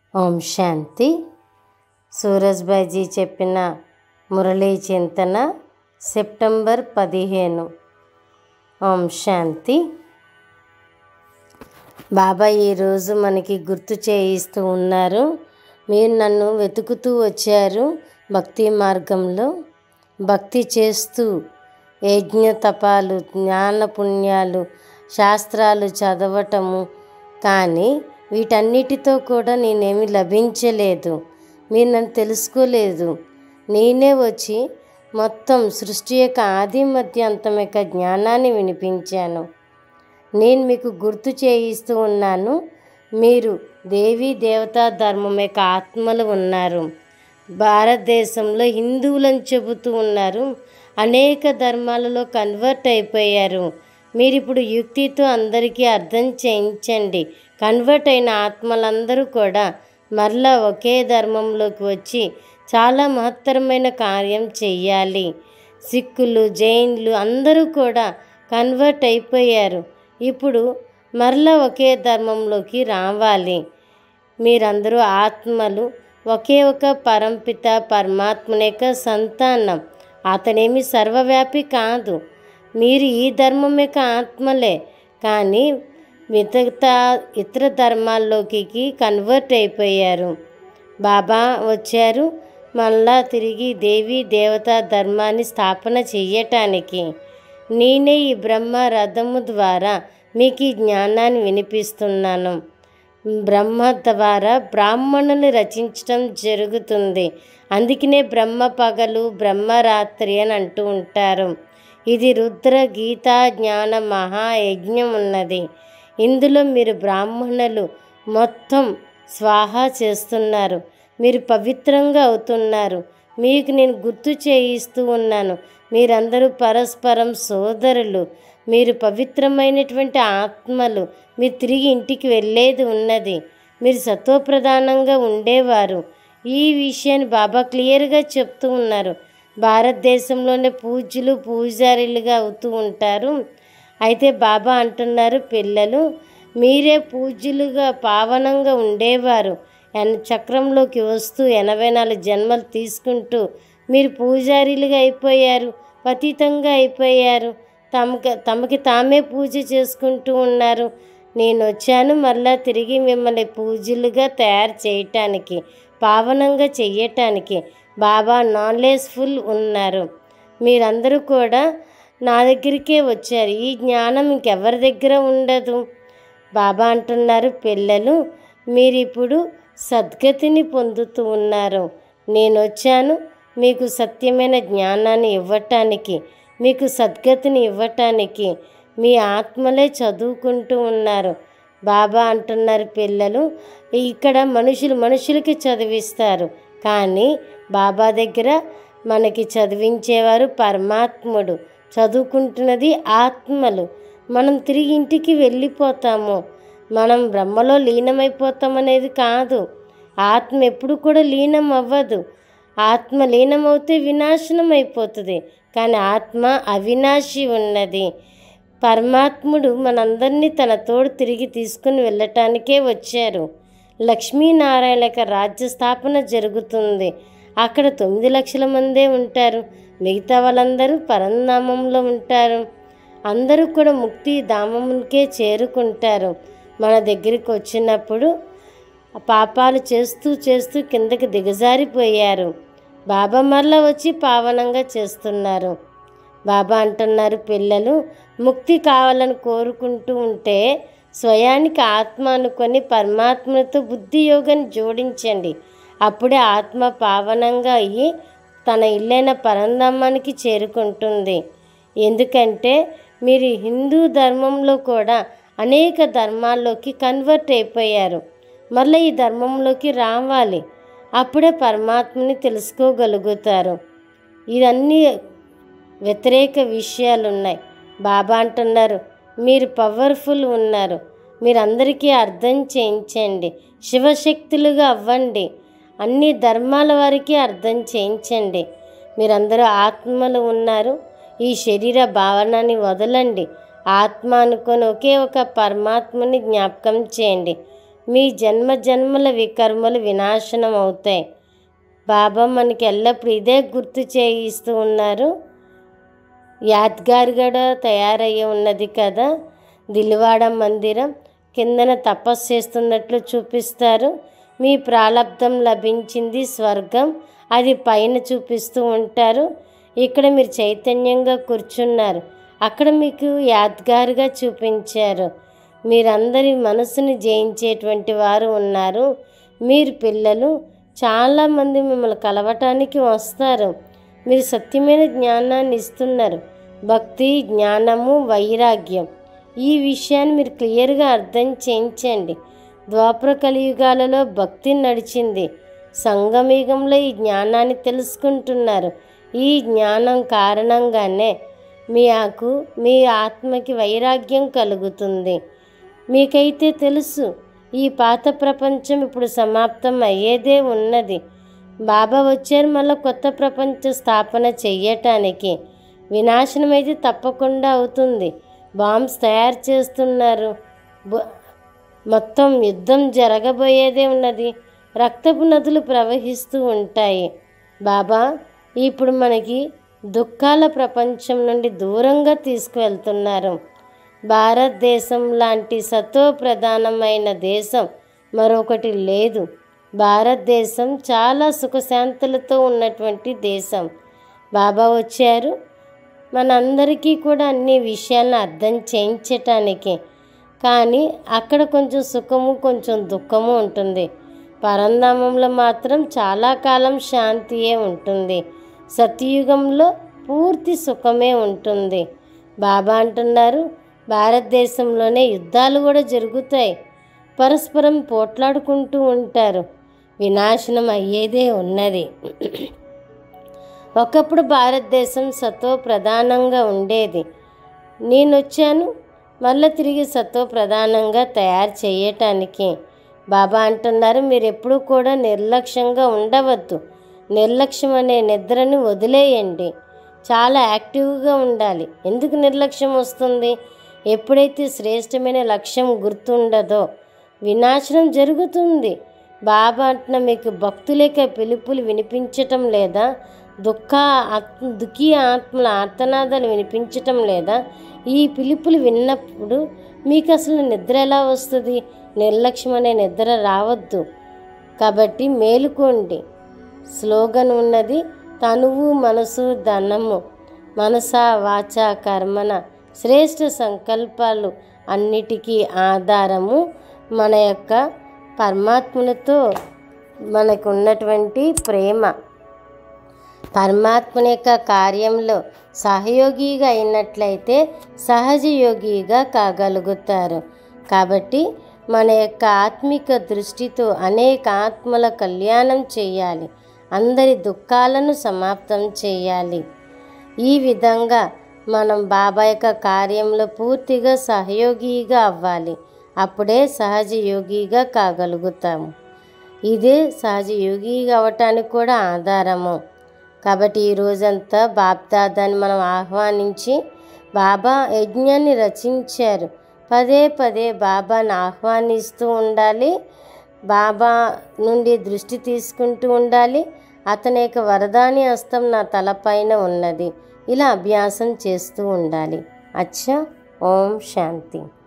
ఓం శాంతి సూరజ్బాయిజీ చెప్పిన మురళీ చింతన సెప్టెంబర్ పదిహేను ఓం శాంతి బాబా ఈరోజు మనకి గుర్తు చేయిస్తూ ఉన్నారు మీరు నన్ను వెతుకుతూ వచ్చారు భక్తి మార్గంలో భక్తి చేస్తూ యజ్ఞ తపాలు జ్ఞాన పుణ్యాలు శాస్త్రాలు చదవటము కానీ వీటన్నిటితో కూడా నేనేమి లభించలేదు మీరు నన్ను తెలుసుకోలేదు నేనే వచ్చి మొత్తం సృష్టి యొక్క ఆది మధ్య అంతం యొక్క జ్ఞానాన్ని వినిపించాను నేను మీకు గుర్తు చేయిస్తూ ఉన్నాను మీరు దేవీ దేవతా ధర్మం యొక్క ఆత్మలు ఉన్నారు భారతదేశంలో హిందువులని చెబుతూ ఉన్నారు అనేక ధర్మాలలో కన్వర్ట్ అయిపోయారు మీరు ఇప్పుడు యుక్తితో అందరికీ అర్థం చేయించండి కన్వర్ట్ అయిన ఆత్మలందరూ కూడా మరలా ఒకే ధర్మంలోకి వచ్చి చాలా మహత్తరమైన కార్యం చెయ్యాలి సిక్కులు జైన్లు అందరూ కూడా కన్వర్ట్ అయిపోయారు ఇప్పుడు మరలా ఒకే ధర్మంలోకి రావాలి మీరందరూ ఆత్మలు ఒకే ఒక పరంపిత పరమాత్మని యొక్క సంతానం అతనేమి సర్వవ్యాపి కాదు మీరు ఈ ధర్మం యొక్క ఆత్మలే కానీ మిగతా ఇతర ధర్మాల్లోకి కన్వర్ట్ అయిపోయారు బాబా వచ్చారు మళ్ళా తిరిగి దేవి దేవతా ధర్మాన్ని స్థాపన చెయ్యటానికి నేనే ఈ బ్రహ్మ రథము ద్వారా మీకు ఈ జ్ఞానాన్ని వినిపిస్తున్నాను బ్రహ్మ ద్వారా బ్రాహ్మణులు రచించడం జరుగుతుంది అందుకనే బ్రహ్మ పగలు బ్రహ్మరాత్రి అని అంటూ ఉంటారు ఇది రుద్ర గీతా జ్ఞాన మహాయజ్ఞం ఉన్నది ఇందులో మీరు బ్రాహ్మణులు మొత్తం స్వాహా చేస్తున్నారు మీరు పవిత్రంగా అవుతున్నారు మీకు నేను గుర్తు చేయిస్తూ ఉన్నాను మీరందరూ పరస్పరం సోదరులు మీరు పవిత్రమైనటువంటి ఆత్మలు మీరు తిరిగి ఇంటికి వెళ్ళేది ఉన్నది మీరు సత్వప్రధానంగా ఉండేవారు ఈ విషయాన్ని బాబా క్లియర్గా చెప్తూ ఉన్నారు భారతదేశంలోనే పూజ్యులు పూజారీలుగా అవుతూ ఉంటారు అయితే బాబా అంటున్నారు పిల్లలు మీరే పూజ్యులుగా పావనంగా ఉండేవారు ఎన్ చక్రంలోకి వస్తూ ఎనభై నాలుగు జన్మలు తీసుకుంటూ మీరు పూజారీలుగా అయిపోయారు పతీతంగా అయిపోయారు తమకి తమకి తామే పూజ చేసుకుంటూ ఉన్నారు నేను వచ్చాను మళ్ళా తిరిగి మిమ్మల్ని పూజలుగా తయారు చేయటానికి పావనంగా చెయ్యటానికి బాబా నాలెడ్జ్ఫుల్ ఉన్నారు మీరందరూ కూడా నా దగ్గరికే వచ్చారు ఈ జ్ఞానం ఇంకెవరి దగ్గర ఉండదు బాబా అంటున్నారు పిల్లలు మీరు ఇప్పుడు సద్గతిని పొందుతూ ఉన్నారు నేను వచ్చాను మీకు సత్యమైన జ్ఞానాన్ని ఇవ్వటానికి మీకు సద్గతిని ఇవ్వటానికి మీ ఆత్మలే చదువుకుంటూ ఉన్నారు బాబా అంటున్నారు పిల్లలు ఇక్కడ మనుషులు మనుషులకి చదివిస్తారు కానీ బాబా దగ్గర మనకి చదివించేవారు పరమాత్ముడు చదువుకుంటున్నది ఆత్మలు మనం తిరిగి ఇంటికి వెళ్ళిపోతాము మనం బ్రహ్మలో లీనమైపోతామనేది కాదు ఆత్మ ఎప్పుడు కూడా లీనం అవ్వదు ఆత్మ లీనమవుతే వినాశనం అయిపోతుంది కానీ ఆత్మ అవినాశి ఉన్నది పరమాత్ముడు మనందరినీ తన తోడు తిరిగి తీసుకుని వెళ్ళటానికే వచ్చారు లక్ష్మీనారాయణ యొక్క రాజ్య స్థాపన జరుగుతుంది అక్కడ తొమ్మిది లక్షల మందే ఉంటారు మిగతా వాళ్ళందరూ పరంధామంలో ఉంటారు అందరూ కూడా ముక్తి ధామమునికే చేరుకుంటారు మన దగ్గరికి వచ్చినప్పుడు పాపాలు చేస్తూ చేస్తూ కిందకి దిగజారిపోయారు బాబా మరలా వచ్చి పావనంగా చేస్తున్నారు బాబా అంటున్నారు పిల్లలు ముక్తి కావాలని కోరుకుంటూ ఉంటే స్వయానికి ఆత్మ అనుకొని పరమాత్మతో బుద్ధి యోగాన్ని జోడించండి అప్పుడే ఆత్మ పావనంగా అయ్యి తన ఇల్లైన పరంధామానికి చేరుకుంటుంది ఎందుకంటే మీరు హిందూ ధర్మంలో కూడా అనేక ధర్మాల్లోకి కన్వర్ట్ అయిపోయారు మళ్ళీ ఈ ధర్మంలోకి రావాలి అప్పుడే పరమాత్మని తెలుసుకోగలుగుతారు ఇవన్నీ వ్యతిరేక విషయాలు ఉన్నాయి బాబా అంటున్నారు మీరు పవర్ఫుల్ ఉన్నారు మీరందరికీ అర్థం చేయించండి శివశక్తులుగా అవ్వండి అన్ని ధర్మాల వారికి అర్థం చేయించండి మీరందరూ ఆత్మలు ఉన్నారు ఈ శరీర భావనాన్ని వదలండి ఆత్మ అనుకొని ఒకే ఒక పరమాత్మని జ్ఞాపకం చేయండి మీ జన్మ జన్మల వికర్మలు వినాశనం అవుతాయి బాబా మనకి ఎల్లప్పుడు ఇదే గుర్తు చేయిస్తూ ఉన్నారు యాద్గారిగా తయారయ్యి ఉన్నది కదా దిల్వాడ మందిరం కిందన తపస్సు చేస్తున్నట్లు చూపిస్తారు మీ ప్రాలబ్ధం లభించింది స్వర్గం అది పైన చూపిస్తూ ఉంటారు ఇక్కడ మీరు చైతన్యంగా కూర్చున్నారు అక్కడ మీకు యాద్గారుగా చూపించారు మీరందరి మనసుని జయించేటువంటి వారు ఉన్నారు మీరు పిల్లలు చాలామంది మిమ్మల్ని కలవటానికి వస్తారు మీరు సత్యమైన జ్ఞానాన్ని ఇస్తున్నారు భక్తి జ్ఞానము వైరాగ్యం ఈ విషయాన్ని మీరు క్లియర్గా అర్థం చేయించండి ద్వాపర కలియుగాలలో భక్తి నడిచింది సంగమయుగంలో ఈ జ్ఞానాన్ని తెలుసుకుంటున్నారు ఈ జ్ఞానం కారణంగానే మీ ఆకు మీ ఆత్మకి వైరాగ్యం కలుగుతుంది మీకైతే తెలుసు ఈ పాత ప్రపంచం ఇప్పుడు సమాప్తం అయ్యేదే ఉన్నది బాబా వచ్చారు మళ్ళీ కొత్త ప్రపంచ స్థాపన చెయ్యటానికి వినాశనం అయితే తప్పకుండా అవుతుంది బాంబ్స్ తయారు చేస్తున్నారు బ- మొత్తం యుద్ధం జరగబోయేదే ఉన్నది రక్తపు నదులు ప్రవహిస్తూ ఉంటాయి బాబా ఇప్పుడు మనకి దుఃఖాల ప్రపంచం నుండి దూరంగా తీసుకువెళ్తున్నారు భారతదేశం లాంటి సతో ప్రధానమైన దేశం మరొకటి లేదు భారతదేశం చాలా సుఖశాంతులతో ఉన్నటువంటి దేశం బాబా వచ్చారు మనందరికీ కూడా అన్ని విషయాలను అర్థం చేయించటానికి కానీ అక్కడ కొంచెం సుఖము కొంచెం దుఃఖము ఉంటుంది పరంధామంలో మాత్రం చాలా కాలం శాంతియే ఉంటుంది సత్యయుగంలో పూర్తి సుఖమే ఉంటుంది బాబా అంటున్నారు భారతదేశంలోనే యుద్ధాలు కూడా జరుగుతాయి పరస్పరం పోట్లాడుకుంటూ ఉంటారు వినాశనం అయ్యేదే ఉన్నది ఒకప్పుడు భారతదేశం సతో ప్రధానంగా ఉండేది నేను వచ్చాను మళ్ళీ తిరిగి సతో ప్రధానంగా తయారు చేయటానికి బాబా అంటున్నారు మీరు ఎప్పుడూ కూడా నిర్లక్ష్యంగా ఉండవద్దు నిర్లక్ష్యం అనే నిద్రని వదిలేయండి చాలా యాక్టివ్గా ఉండాలి ఎందుకు నిర్లక్ష్యం వస్తుంది ఎప్పుడైతే శ్రేష్టమైన లక్ష్యం గుర్తుండదో వినాశనం జరుగుతుంది బాబా అంటున్న మీకు భక్తులేక పిలుపులు వినిపించటం లేదా దుఃఖ ఆత్మ దుఃఖీ ఆత్మల ఆర్తనాదాలు వినిపించటం లేదా ఈ పిలుపులు విన్నప్పుడు మీకు అసలు నిద్ర ఎలా వస్తుంది నిర్లక్ష్యం అనే నిద్ర రావద్దు కాబట్టి మేలుకోండి స్లోగన్ ఉన్నది తనువు మనసు ధనము మనస వాచ కర్మన శ్రేష్ఠ సంకల్పాలు అన్నిటికీ ఆధారము మన యొక్క పరమాత్మునితో మనకు ఉన్నటువంటి ప్రేమ పరమాత్మని యొక్క కార్యంలో సహయోగిగా అయినట్లయితే సహజ యోగిగా కాగలుగుతారు కాబట్టి మన యొక్క ఆత్మిక దృష్టితో అనేక ఆత్మల కళ్యాణం చేయాలి అందరి దుఃఖాలను సమాప్తం చేయాలి ఈ విధంగా మనం బాబా యొక్క కార్యంలో పూర్తిగా సహయోగిగా అవ్వాలి అప్పుడే సహజ యోగిగా కాగలుగుతాము ఇదే సహజ యోగి అవ్వటానికి కూడా ఆధారము కాబట్టి ఈ రోజంతా బాప్దాదాన్ని మనం ఆహ్వానించి బాబా యజ్ఞాన్ని రచించారు పదే పదే బాబాని ఆహ్వానిస్తూ ఉండాలి బాబా నుండి దృష్టి తీసుకుంటూ ఉండాలి అతని యొక్క వరదాని హస్తం నా తలపైన ఉన్నది ఇలా అభ్యాసం చేస్తూ ఉండాలి అచ్చా ఓం శాంతి